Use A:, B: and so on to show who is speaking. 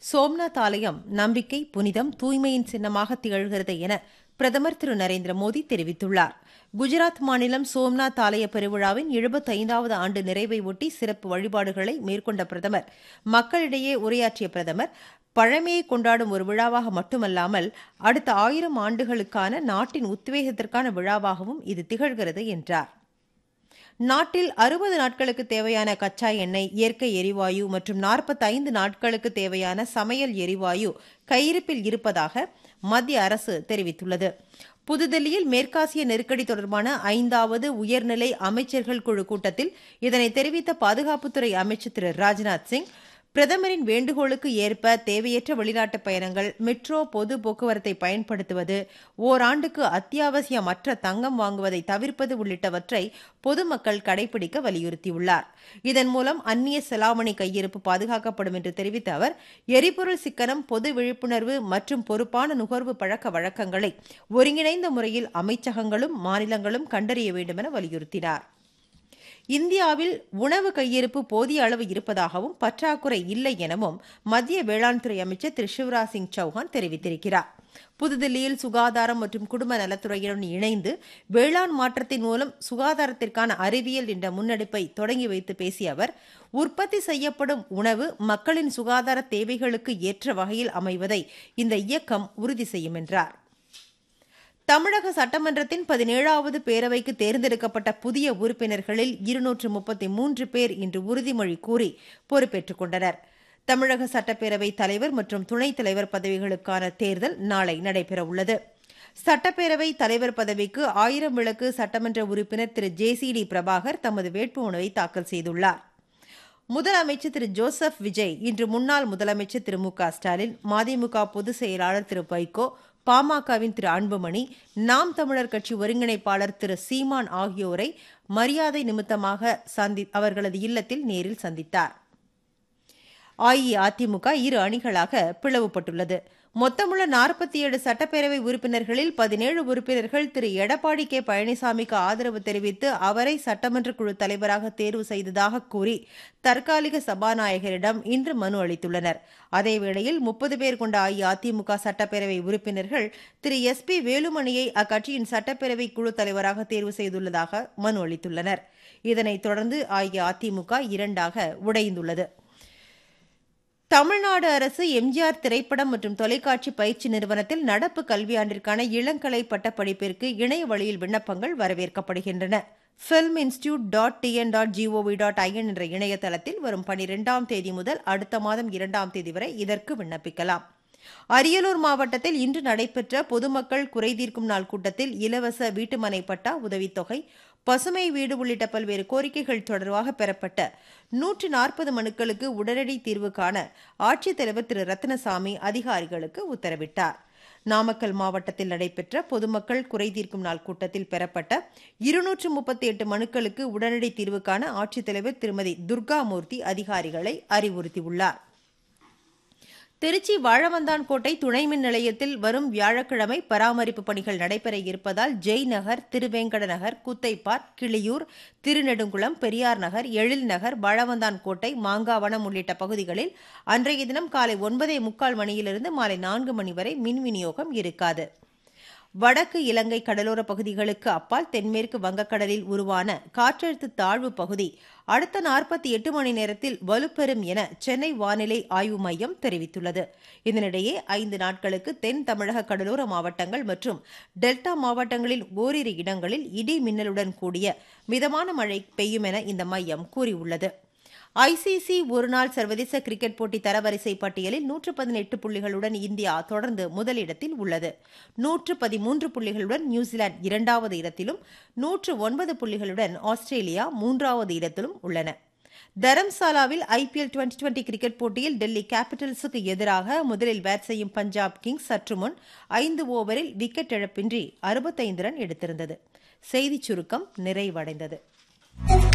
A: சோம்நாத் ஆலயம் நம்பிக்கை புனிதம் தூய்மையின் சின்னமாக திகழ்கிறது என பிரதமர் திரு நரேந்திர மோடி தெரிவித்துள்ளார் குஜராத் மாநிலம் சோம்நாத் ஆலய பெருவிழாவின் எழுபத்தைந்தாவது ஆண்டு நிறைவை ஒட்டி சிறப்பு வழிபாடுகளை மேற்கொண்ட பிரதமர் மக்களிடையே உரையாற்றிய பிரதமர் பழமையை கொண்டாடும் ஒரு விழாவாக மட்டுமல்லாமல் அடுத்த ஆயிரம் ஆண்டுகளுக்கான நாட்டின் உத்வேகத்திற்கான விழாவாகவும் இது திகழ்கிறது என்றார் நாட்டில் அறுபது நாட்களுக்கு தேவையான கச்சா எண்ணெய் இயற்கை எரிவாயு மற்றும் நாற்பத்தைந்து நாட்களுக்கு தேவையான சமையல் எரிவாயு கையிருப்பில் இருப்பதாக மத்திய அரசு தெரிவித்துள்ளது புதுதில்லியில் மேற்காசிய நெருக்கடி தொடர்பான ஐந்தாவது உயர்நிலை அமைச்சர்கள் குழு கூட்டத்தில் இதனை தெரிவித்த பாதுகாப்புத்துறை அமைச்சர் திரு ராஜ்நாத் சிங் பிரதமரின் வேண்டுகோளுக்கு ஏற்ப தேவையற்ற வெளிநாட்டு பயணங்கள் மெட்ரோ பொது போக்குவரத்தை பயன்படுத்துவது ஓராண்டுக்கு அத்தியாவசியமற்ற தங்கம் வாங்குவதை தவிர்ப்பது உள்ளிட்டவற்றை பொதுமக்கள் கடைபிடிக்க வலியுறுத்தியுள்ளார் இதன் மூலம் அந்நிய செலாவணி கையிருப்பு பாதுகாக்கப்படும் என்று தெரிவித்த அவர் எரிபொருள் சிக்கனம் பொது விழிப்புணர்வு மற்றும் பொறுப்பான நுகர்வு பழக்க வழக்கங்களை ஒருங்கிணைந்த முறையில் அமைச்சகங்களும் மாநிலங்களும் கண்டறிய வேண்டும் என வலியுறுத்தினார் இந்தியாவில் உணவு கையிருப்பு போதிய அளவு இருப்பதாகவும் பற்றாக்குறை இல்லை எனவும் மத்திய வேளாண் துறை அமைச்சர் திரு சிவராஜ் சிங் சௌஹான் தெரிவித்திருக்கிறார் புதுதில்லியில் சுகாதாரம் மற்றும் குடும்ப நலத்துறையுடன் இணைந்து வேளாண் மாற்றத்தின் மூலம் சுகாதாரத்திற்கான அறிவியல் என்ற முன்னெடுப்பை தொடங்கி வைத்து பேசிய அவர் உற்பத்தி செய்யப்படும் உணவு மக்களின் சுகாதார தேவைகளுக்கு ஏற்ற வகையில் அமைவதை இந்த இயக்கம் உறுதி செய்யும் என்றார் தமிழக சட்டமன்றத்தின் பதினேழாவது பேரவைக்கு தேர்ந்தெடுக்கப்பட்ட புதிய உறுப்பினர்களில் இருநூற்று முப்பத்தி மூன்று பேர் இன்று உறுதிமொழி கூறி பொறுப்பேற்றுக் கொண்டனர் தமிழக சட்டப்பேரவை தலைவர் மற்றும் துணைத் தலைவர் பதவிகளுக்கான தேர்தல் நாளை நடைபெறவுள்ளது சட்டப்பேரவை தலைவர் பதவிக்கு ஆயிரம் விளக்கு சட்டமன்ற உறுப்பினர் திரு ஜே சி டி பிரபாகர் தமது வேட்புமனுவை தாக்கல் செய்துள்ளார் முதலமைச்சர் திரு ஜோசப் விஜய் இன்று முன்னாள் முதலமைச்சர் திரு மு க ஸ்டாலின் மதிமுக பொதுச் செயலாளர் திரு வைகோ பாமகவின் திரு அன்புமணி நாம் தமிழர் கட்சி ஒருங்கிணைப்பாளர் திரு சீமான் ஆகியோரை மரியாதை நிமித்தமாக சந்தி அவர்களது இல்லத்தில் நேரில் சந்தித்தார் அஇஅதிமுக இரு அணிகளாக பிளவுபட்டுள்ளது மொத்தமுள்ள நாற்பத்தி ஏழு சட்டப்பேரவை உறுப்பினர்களில் பதினேழு உறுப்பினர்கள் திரு எடப்பாடி கே பழனிசாமிக்கு ஆதரவு தெரிவித்து அவரை சட்டமன்ற குழு தலைவராக தேர்வு செய்ததாக கூறி தற்காலிக சபாநாயகரிடம் இன்று மனு அளித்துள்ளனர் அதேவேளையில் முப்பது பேர் கொண்ட அஇஅதிமுக சட்டப்பேரவை உறுப்பினர்கள் திரு எஸ் பி வேலுமணியை அக்கட்சியின் சட்டப்பேரவை குழு தலைவராக தேர்வு செய்துள்ளதாக மனு அளித்துள்ளனர் இதனைத் தொடர்ந்து அஇஅதிமுக இரண்டாக உடைந்துள்ளது தமிழ்நாடு அரசு எம்ஜிஆர் திரைப்படம் மற்றும் தொலைக்காட்சி பயிற்சி நிறுவனத்தில் நடப்பு கல்வியாண்டிற்கான இளங்கலை பட்டப்படிப்பிற்கு இணைய வழியில் விண்ணப்பங்கள் வரவேற்கப்படுகின்றன film institute dot T N dot G O V dot I N என்ற இணையதளத்தில் வரும் பனிரெண்டாம் தேதி முதல் அடுத்த மாதம் இரண்டாம் தேதி வரை இதற்கு விண்ணப்பிக்கலாம் அரியலூர் மாவட்டத்தில் இன்று நடைபெற்ற பொதுமக்கள் குறைதீர்க்கும் நாள் கூட்டத்தில் இலவச வீட்டுமனை பட்டா உதவித்தொகை பசுமை வீடு உள்ளிட்ட பல்வேறு கோரிக்கைகள் தொடர்பாக பெறப்பட்ட நூற்று நாற்பது மனுக்களுக்கு உடனடி தீர்வு காண ஆட்சித்தலைவர் திரு ரத்னசாமி அதிகாரிகளுக்கு உத்தரவிட்டார் நாமக்கல் மாவட்டத்தில் நடைபெற்ற பொதுமக்கள் குறைதீர்க்கும் நாள் கூட்டத்தில் பெறப்பட்ட இருநூற்று முப்பத்தி எட்டு மனுக்களுக்கு உடனடி தீர்வு காண ஆட்சித்தலைவர் திருமதி துர்காமூர்த்தி அதிகாரிகளை அறிவுறுத்தியுள்ளார் திருச்சி வாழவந்தான் கோட்டை துணை மின் நிலையத்தில் வரும் வியாழக்கிழமை பராமரிப்பு பணிகள் நடைபெற இருப்பதால் ஜெய் நகர் திருவேங்கட நகர் குத்தைப்பார் கிளியூர் திருநெடுங்குளம் பெரியார் நகர் எழில் நகர் வாழவந்தான் கோட்டை மாங்காவனம் உள்ளிட்ட பகுதிகளில் அன்றைய தினம் காலை ஒன்பதே முக்கால் மணியிலிருந்து மாலை நான்கு மணி வரை மின் விநியோகம் இருக்காது வடக்கு இலங்கை கடலோர பகுதிகளுக்கு அப்பால் தென்மேற்கு வங்கக்கடலில் உருவான காற்றழுத்த தாழ்வு பகுதி அடுத்த நாற்பத்தி எட்டு மணி நேரத்தில் வலுப்பெறும் என சென்னை வானிலை ஆய்வு மையம் தெரிவித்துள்ளது இதனிடையே ஐந்து நாட்களுக்கு தென் தமிழக கடலோர மாவட்டங்கள் மற்றும் டெல்டா மாவட்டங்களில் ஓரிரு இடங்களில் இடி மின்னலுடன் கூடிய மிதமான மழை பெய்யும் என இந்த மையம் கூறியுள்ளது ஐசிசி ஒருநாள் சர்வதேச கிரிக்கெட் போட்டி தரவரிசை பட்டியலில் நூற்று பதினெட்டு புள்ளிகளுடன் இந்தியா தொடர்ந்து முதலிடத்தில் உள்ளது நூற்று பதிமூன்று புள்ளிகளுடன் நியூசிலாந்து இரண்டாவது இடத்திலும் நூற்று ஒன்பது புள்ளிகளுடன் ஆஸ்திரேலியா மூன்றாவது இடத்திலும் உள்ளன தரம்சாலாவில் ஐபிஎல் டுவெண்டி டுவெண்டி கிரிக்கெட் போட்டியில் டெல்லி கேபிட்டல்ஸுக்கு எதிராக முதலில் பேட் செய்யும் பஞ்சாப் கிங்ஸ் சற்று முன் ஐந்து ஓவரில் விக்கெட் இழப்பின்றி அறுபத்தைந்து ரன் எடுத்திருந்தது செய்திச் சுருக்கம் நிறைவடைந்தது